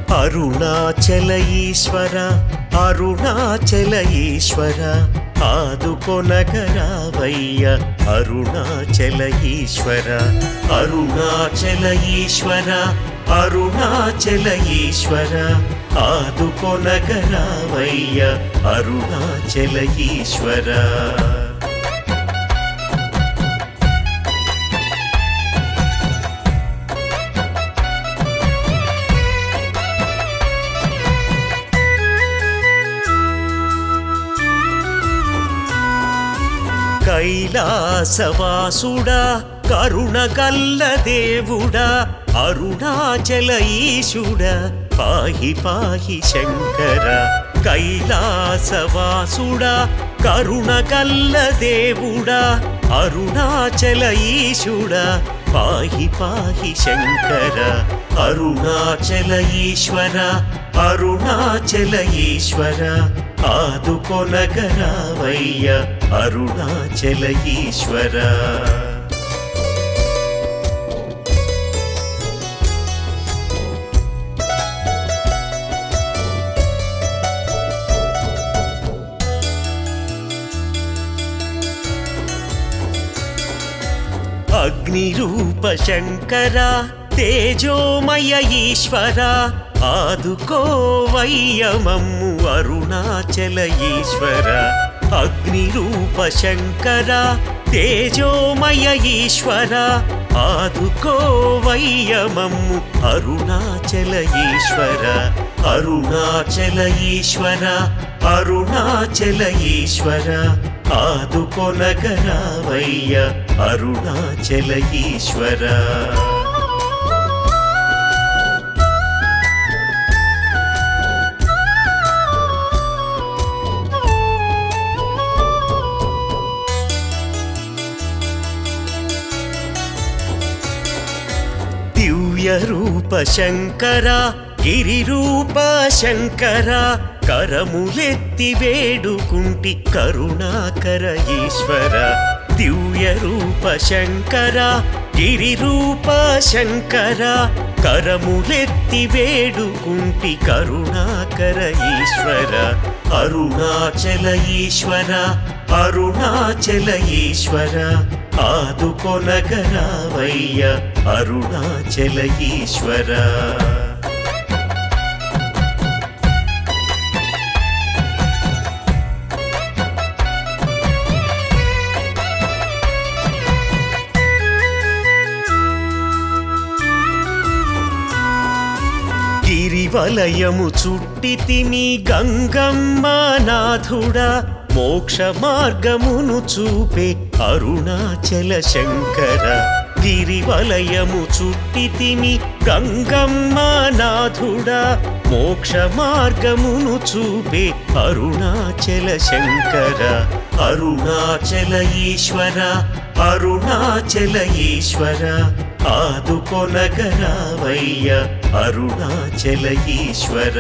అరుణాచల ఈశ్వర అరుణాచల ఈశ్వర ఆదుకొనగరావయ్య అరుణాచల ఈశ్వర అరుణాచల ఈశ్వర అరుణాచల ఈశ్వర ఆదుకొనగరావయ్య అరుణాచల ఈశ్వర కైలాసవాసుడా కరుణగల్ల దేవుడా అరుణాచల ఈశుడా పాహి పాహి శంకర కైలాసవాసుడా కరుణగల్ల దేవుడా అరుణాచల ఈశుడా పాహి పాహి శంకర అరుణాచల ఈశ్వర అరుణాచల ఈశ్వర ఆదుకొనగరావయ్య అరుణాచల ఈశ్వర అగ్నిరూప శంకర తేజోమయ ఈశ్వర ఆదుకోవయ్యమమ్ము అరుణాచల ఈశ్వర అగ్నిరూప శంకర తేజోమయ ఈశ్వర ఆదుకోవయ్యమమ్ము అరుణాచల ఈశ్వర అరుణాచల ఈశ్వర అరుణాచల ఈశ్వర ఆదుకొనగరావయ్య అరుణాచల ఈశ్వర దివ్య రూప శంకర గిరిరూప శంకర కరములెత్తి వేడుకుంటి కరుణాకర ఈశ్వర దివ్య రూప శంకర గిరిరూప శంకర కరములెత్తి వేడుకుంటి కరుణాకర ఈశ్వర అరుణాచల ఈశ్వర అరుణాచల ఈశ్వర ఆదుకొనగరావయ్య అరుణాచల ఈశ్వర గిరివలయము చుట్టితిమి గంగమ్మ నాథుడా మోక్ష మార్గమును చూపే అరుణాచల శంకర గిరివలయము చుట్టితిమి గంగమ్మ నాథుడా మోక్ష మార్గమును చూపే అరుణాచల శంకర అరుణాచల ఈశ్వర అరుణాచల ఈశ్వర ఆదుకొనగరావయ్య అరుణాచల ఈశ్వర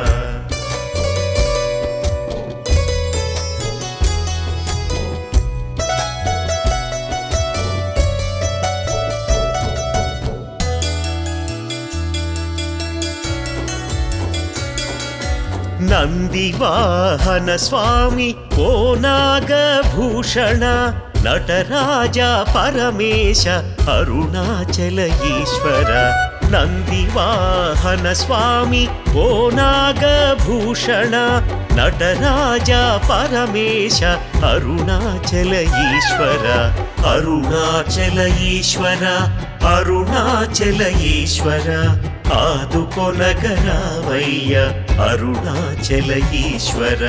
నందివాహన స్వామి ఓ నాగభూషణ నటరాజ పరమేశ అరుణాచల ఈశ్వర నందివాహన స్వామి ఓ నాగభూషణ నటరాజ పరమేశ అరుణాచల ఈశ్వర అరుణాచల ఈశ్వర అరుణాచల ఈశ్వర ఆదుకొనగరావయ్య అరుణాచల ఈశ్వర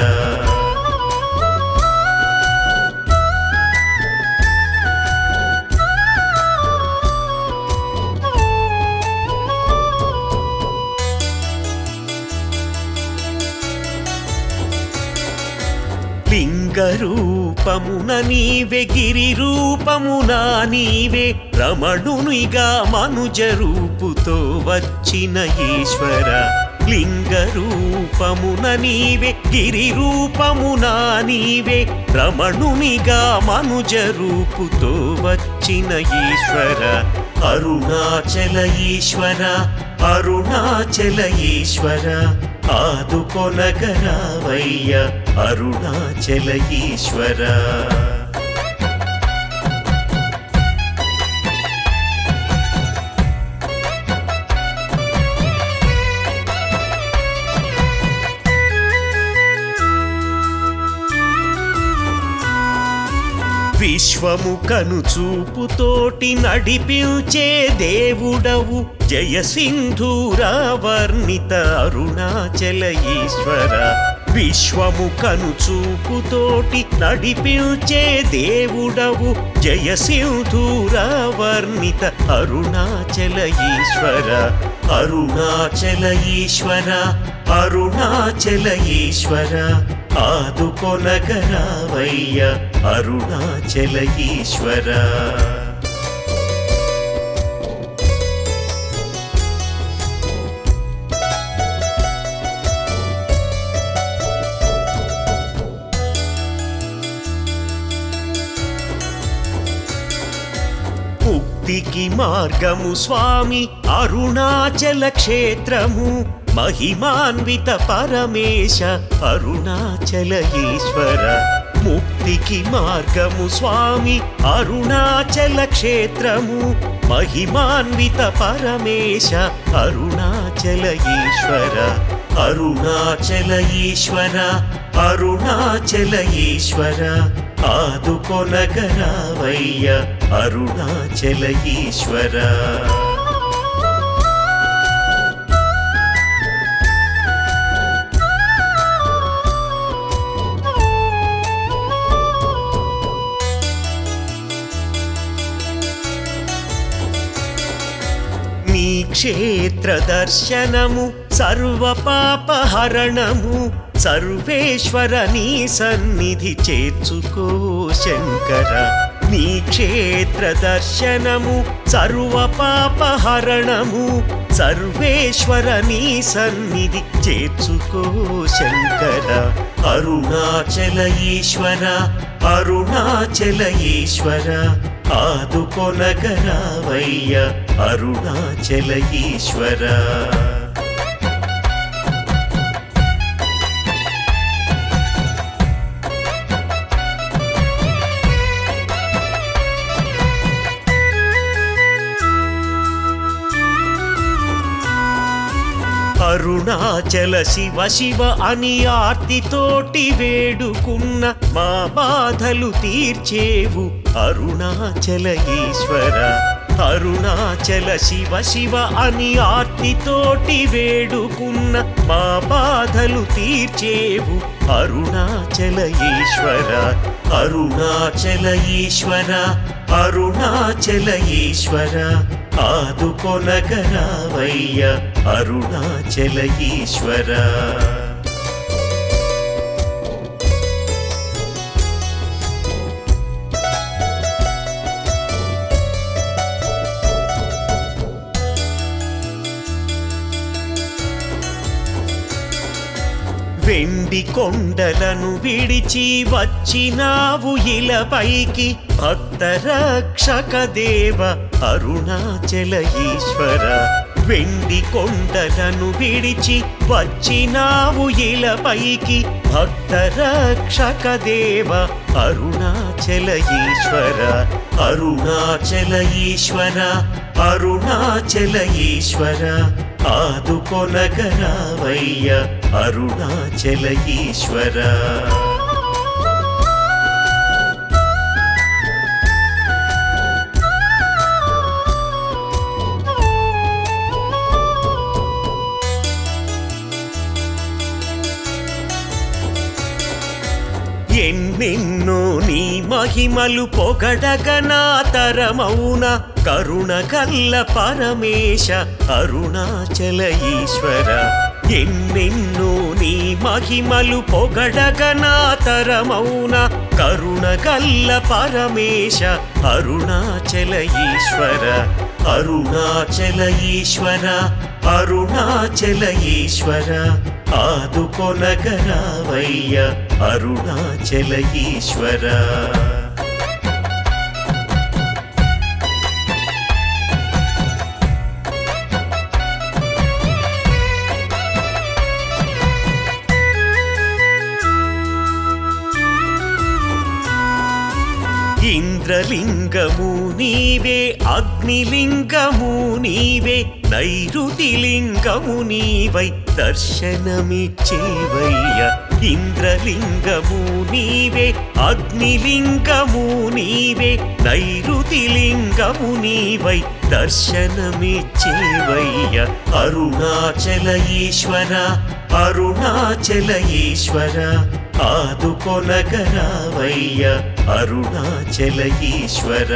లింగ రూపమున నీవే గిరి రూపమున నీవే రమణునిగా మనుజ రూపుతో వచ్చిన ఈశ్వర లింగ రూపమున నీవే గిరి రూపమున నీవే రమణునిగా మనుజ రూపుతో వచ్చిన ఈశ్వర అరుణాచల ఈశ్వర అరుణాచల ఈశ్వర ఆదుకొనగరావయ్య అరుణాచల ఈశ్వర విశ్వము కనుచూపుతోటి నడిపించే దేవుడవు జయ సింధూర వర్ణిత అరుణాచల ఈశ్వర విశ్వము కనుచూపుతోటి నడిపించే దేవుడవు జయ సింధూర వర్ణిత అరుణాచల ఈశ్వర అరుణాచల ఈశ్వర అరుణాచల ఈశ్వర ఆదుకొనగరావయ్య అరుణాచల ఈశ్వర ముక్తికి మార్గము స్వామి అరుణాచల క్షేత్రము మహిమాన్విత పరమేశ అరుణాచల ఈశ్వర ముక్తికి మార్గము స్వామి అరుణాచల క్షేత్రము మహిమాన్విత పరమేశ అరుణాచల ఈశ్వర అరుణాచల ఈశ్వర అరుణాచల ఈశ్వర ఆదుకొనగరావయ్య అరుణాచల ఈశ్వర నీ క్షేత్ర దర్శనము సర్వ పాపహరణము సర్వేశ్వర నీ సన్నిధి చేర్చుకో శంకర నీ క్షేత్ర దర్శనము సర్వ పాపహరణము సర్వేశ్వర నీ సన్నిధి చేర్చుకో శంకర అరుణాచల ఈశ్వర అరుణాచల ఈశ్వర ఆదుకొనగరావయ్య అరుణాచల ఈశ్వర అరుణాచల శివ శివ అని ఆర్తితోటి వేడుకున్న మా బాధలు తీర్చేవు అరుణాచల ఈశ్వర అరుణాచల శివ శివ అని ఆర్తితోటి వేడుకున్న మా బాధలు తీర్చేవు అరుణాచల ఈశ్వర అరుణాచల ఈశ్వర అరుణాచల ఈశ్వర ఆదుకొనగరావయ్య అరుణాచల ఈశ్వర వెండి కొండలను విడిచి వచ్చినావు ఇలపైకి భక్త రక్షక దేవ అరుణాచల ఈశ్వర వెండి కొండలను విడిచి వచ్చినావు ఇలపైకి భక్త రక్షక దేవ అరుణాచల ఈశ్వర అరుణాచల ఈశ్వర అరుణాచల ఈశ్వర ఆదుకొనగరావయ్య అరుణాచల ఈశ్వర ఎన్నెన్నో నీ మహిమలు పొగడగనా తరమౌన కరుణ కల్ల పరమేశ అరుణాచల ఈశ్వర ఎన్నెన్నో నీ మహిమలు పొగడగనా తరమౌన కరుణ కల్ల పరమేశ అరుణాచల ఈశ్వర అరుణాచల ఈశ్వర అరుణాచల ఈశ్వర ఆదుకొనగరావయ్య అరుణాచల ఈశ్వర ఇంద్రలింగము నీవే అగ్నిలింగము నీవే నైరుతిలింగము నీవై దర్శనమిచ్చేవయ్య ఇంద్రలింగము నీవే అగ్నిలింగము నీవే నైరుతిలింగము నీవై దర్శనమిచ్చేవయ్య అరుణాచల ఈశ్వర అరుణాచల ఈశ్వర ఆదుకొనగరావయ్య అరుణాచల ఈశ్వర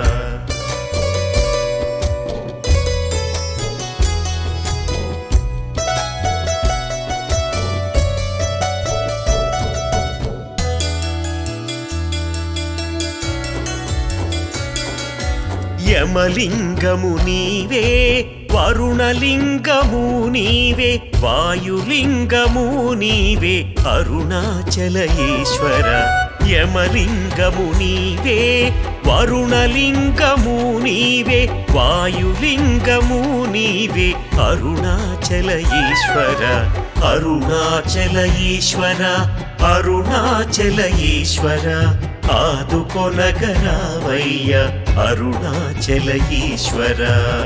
యమలింగము నీవే వరుణలింగము నీవే వాయులింగము నీవే అరుణాచల ఈశ్వర యమలింగము నీవే వరుణలింగము నీవే వాయులింగము నీవే అరుణాచల ఈశ్వర అరుణాచల ఈశ్వర అరుణాచల ఈశ్వర ఆదుకొనగరావయ్య అరుణాచల ఈశ్వర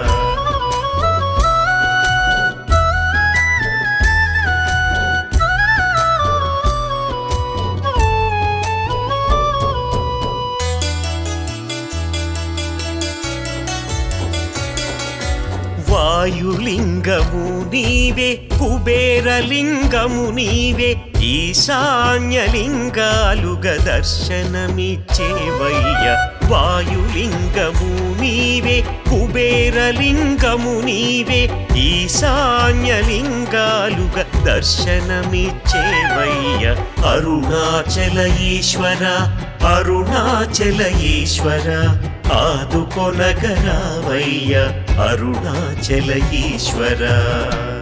వాయులింగము నీవే కుబేరలింగము నీవే ఈశాన్యలింగాలుగ దర్శనమిచ్చేవయ్య వాయులింగము నీవే కుబేరలింగము నీవే ఈశాన్యలింగాలుగ దర్శనమిచ్చేవయ్య అరుణాచల ఈశ్వర అరుణాచల ఈశ్వర ఆదుకొనగరావయ్య అరుణాచల ఈశ్వర